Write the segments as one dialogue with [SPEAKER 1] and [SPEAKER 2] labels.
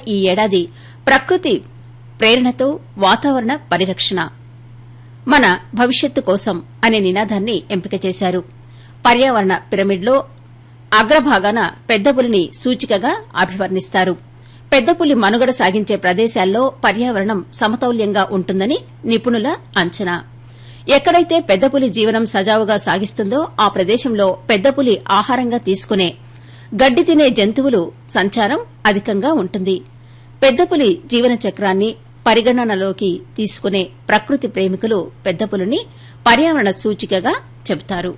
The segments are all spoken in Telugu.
[SPEAKER 1] ఈ ఏడాది ప్రకృతి ప్రేరణతో వాతావరణ పరిరక్షణ మన భవిష్యత్తు కోసం అనే నినాదాన్ని ఎంపిక చేశారు పర్యావరణ పిరమిడ్లో అగ్రభాగాన పెద్దపులిని సూచికగా అభివర్ణిస్తారు పెద్దపులి మనుగడ సాగించే ప్రదేశాల్లో పర్యావరణం సమతౌల్యంగా ఉంటుందని నిపుణుల అంచనా ఎక్కడైతే పెద్దపులి జీవనం సజావుగా సాగిస్తుందో ఆ ప్రదేశంలో పెద్దపులి ఆహారంగా తీసుకునే గడ్డి తినే జంతువులు సంచారం అధికంగా ఉంటుంది పెద్దపులి జీవన చక్రాన్ని పరిగణనలోకి తీసుకునే ప్రకృతి ప్రేమికులు పెద్దపులిని పర్యావరణ సూచికగా చెబుతారు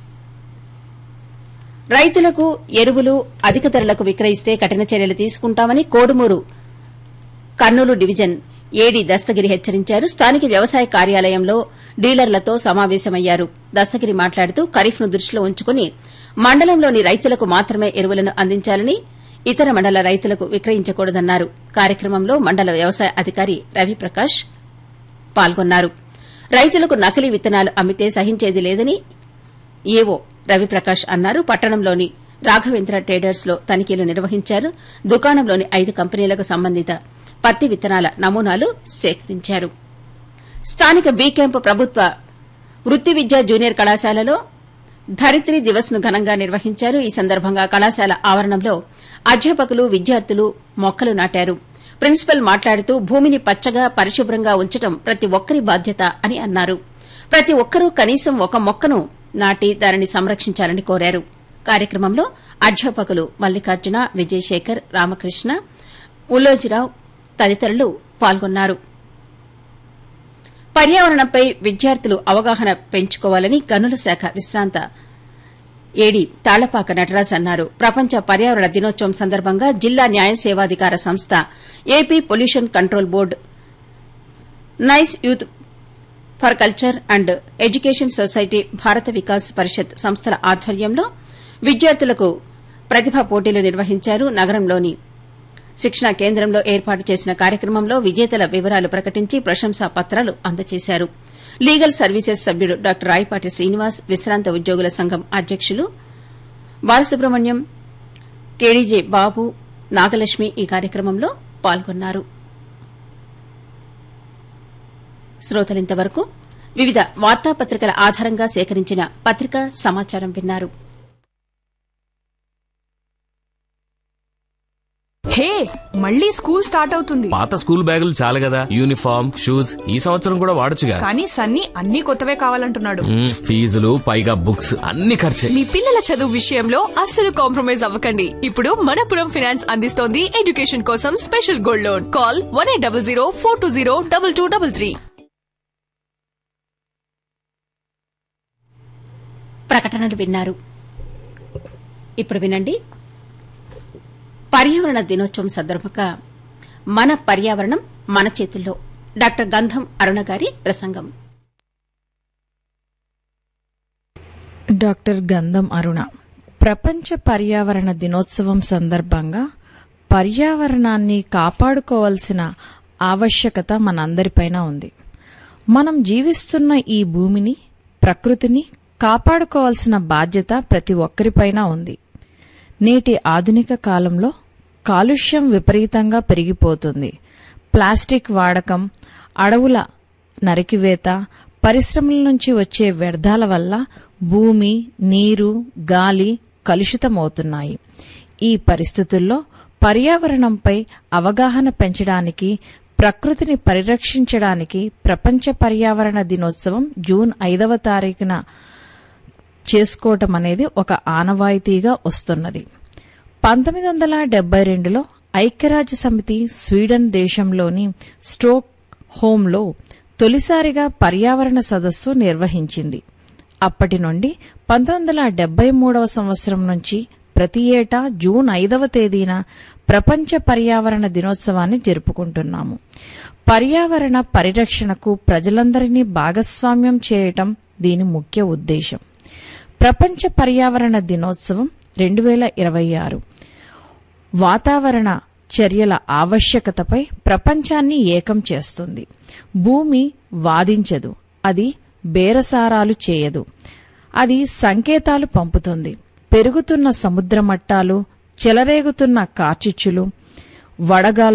[SPEAKER 1] రైతులకు ఎరువులు అధిక ధరలకు విక్రయిస్తే కఠిన చర్యలు తీసుకుంటామని కోడుమూరు కర్నూలు డివిజన్ ఏడీ దస్తగిరి హెచ్చరించారు స్థానిక వ్యవసాయ కార్యాలయంలో డీలర్లతో సమావేశమయ్యారు దస్తగిరి మాట్లాడుతూ ఖరీఫ్ను దృష్టిలో ఉంచుకుని మండలంలోని రైతులకు మాత్రమే ఎరువులను అందించాలని ఇతర మండల రైతులకు విక్రయించకూడదన్నారు కార్యక్రమంలో మండల వ్యవసాయ అధికారి రవిప్రకాష్ పాల్గొన్నారు రైతులకు నకిలీ విత్తనాలు అమ్మితే సహించేది లేదని ఏవో రవిప్రకాష్ అన్నారు పట్టణంలోని రాఘవేంద్ర ట్రేడర్స్ లో తనిఖీలు నిర్వహించారు దుకాణంలోని ఐదు కంపెనీలకు సంబంధిత పత్తి విత్తనాల నమూనాలు సేకరించారు స్థానిక బీ క్యాంపు ప్రభుత్వ వృత్తి విద్యా జూనియర్ కళాశాలలో ధరిత్రి దివస్ ను ఘనంగా నిర్వహించారు ఈ సందర్భంగా కళాశాల ఆవరణంలో అధ్యాపకులు విద్యార్థులు మొక్కలు నాటారు ప్రిన్సిపల్ మాట్లాడుతూ భూమిని పచ్చగా పరిశుభ్రంగా ఉంచడం ప్రతి ఒక్కరి బాధ్యత అని అన్నారు ప్రతి ఒక్కరూ కనీసం ఒక మొక్కను నాటి దానిని సంరక్షించాలని కోరారు కార్యక్రమంలో అధ్యాపకులు మల్లికార్జున విజయశేఖర్ రామకృష్ణ ఉల్లోజిరావు తదితరులు పాల్గొన్నారు పర్యావరణంపై విద్యార్థులు అవగాహన పెంచుకోవాలని గనుల శాఖ విశ్రాంత ఏడి తాళ్లపాక నటరాజ్ అన్నారు ప్రపంచ పర్యావరణ దినోత్సవం సందర్భంగా జిల్లా న్యాయ సేవాధికార సంస్థ AP pollution control board nice youth for culture and education society Bharat Vikas పరిషత్ సంస్థల ఆధ్వర్యంలో విద్యార్థులకు ప్రతిభా పోటీలు నిర్వహించారు నగరంలోని శిక్షణా కేంద్రంలో ఏర్పాటు చేసిన కార్యక్రమంలో విజేతల వివరాలు ప్రకటించి ప్రశంసా పత్రాలు అందజేశారు లీగల్ సర్వీసెస్ సభ్యుడు డాక్టర్ రాయపాటి శ్రీనివాస్ విశ్రాంత ఉద్యోగుల సంఘం అధ్యకులు బాలసుబ్రహ్మణ్యం కేడీజే బాబు నాగలక్ష్మి ఈ కార్యక్రమంలో పాల్గొన్నారు శ్రోతలింతవరకు వివిధ వార్తాపత్రికల ఆధారంగా సేకరించిన పత్రికా సమాచారం విన్నారు
[SPEAKER 2] హే మళ్ళీ స్కూల్ స్టార్ట్ అవుతుంది
[SPEAKER 3] పాత స్కూల్ బ్యాగులు చాలు కదా యూనిఫామ్ షూస్ ఈ సంవత్సరం కూడా వాడొచ్చుగా
[SPEAKER 2] కానీ సన్నీ అన్ని కొత్తవే కావాలంటున్నాడు
[SPEAKER 3] మ్మ్, ఫీజులు పైగా బుక్స్ అన్ని ఖర్చే
[SPEAKER 4] మీ పిల్లల చదువు విషయంలో అస్సలు కాంప్రమైజ్ అవ్వకండి ఇప్పుడు మనపురం ఫినాన్స్ అందిస్తోంది ఎడ్యుకేషన్ కోసం special gold loan call one eight double zero four two zero double two double three
[SPEAKER 1] ప్రకటనలు విన్నారు ఇప్పుడు వినండి పర్యావరణ దినోత్సవం సందర్భంగా మన పర్యావరణం మన చేతుల్లో డాక్టర్ గంధం అరుణ గారి ప్రసంగం
[SPEAKER 5] డాక్టర్ గంధం అరుణ ప్రపంచ పర్యావరణ దినోత్సవం సందర్భంగా పర్యావరణాన్ని కాపాడుకోవాల్సిన ఆవశ్యకత మనందరిపైన ఉంది మనం జీవిస్తున్న ఈ భూమిని ప్రకృతిని కాపాడుకోవాల్సిన బాధ్యత ప్రతి ఒక్కరిపైన ఉంది నేటి ఆధునిక కాలంలో కాలుష్యం విపరీతంగా పెరిగిపోతుంది ప్లాస్టిక్ వాడకం అడవుల నరికివేత పరిశ్రమల నుంచి వచ్చే వ్యర్థాల వల్ల భూమి నీరు గాలి కలుషితమవుతున్నాయి ఈ పరిస్థితుల్లో పర్యావరణంపై అవగాహన పెంచడానికి ప్రకృతిని పరిరక్షించడానికి ప్రపంచ పర్యావరణ దినోత్సవం జూన్ ఐదవ తారీఖున చేసుకోవటం అనేది ఒక ఆనవాయితీగా వస్తున్నది పంతొమ్మిది వందల డెబ్బై రెండులో ఐక్యరాజ్య సమితి స్వీడన్ దేశంలోని స్ట్రోక్ హోంలో తొలిసారిగా పర్యావరణ సదస్సు నిర్వహించింది అప్పటి నుండి పంతొమ్మిది వందల డెబ్బై మూడవ సంవత్సరం నుంచి ప్రతి ఏటా జూన్ ఐదవ తేదీన ప్రపంచ పర్యావరణ దినోత్సవాన్ని జరుపుకుంటున్నాము పర్యావరణ పరిరక్షణకు ప్రజలందరినీ భాగస్వామ్యం చేయటం దీని ముఖ్య ఉద్దేశం ప్రపంచ పర్యావరణ దినోత్సవం రెండు వేల ఇరవై ఆరు వాతావరణ చర్యల ఆవశ్యకతపై ప్రపంచాన్ని ఏకం చేస్తుంది భూమి వాదించదు అది బేరసారాలు చేయదు అది సంకేతాలు పంపుతుంది పెరుగుతున్న సముద్ర మట్టాలు చెలరేగుతున్న కార్చిచ్చులు వడగాల్